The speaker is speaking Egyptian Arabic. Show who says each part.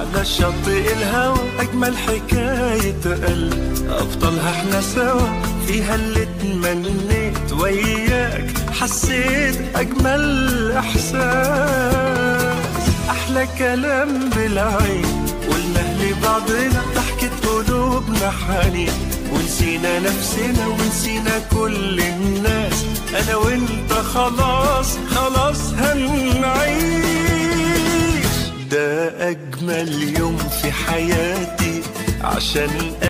Speaker 1: على شاطئ الهوى أجمل حكاية قلب أبطالها احنا سوا فيها اللي تمنيت وياك حسيت أجمل إحساس أحلى كلام بالعين قلنا لبعضنا ضحكة قلوبنا حنين ونسينا نفسنا ونسينا كل الناس أنا وأنت خلاص خلاص هنعيش ده أجمل يوم في حياتي عشان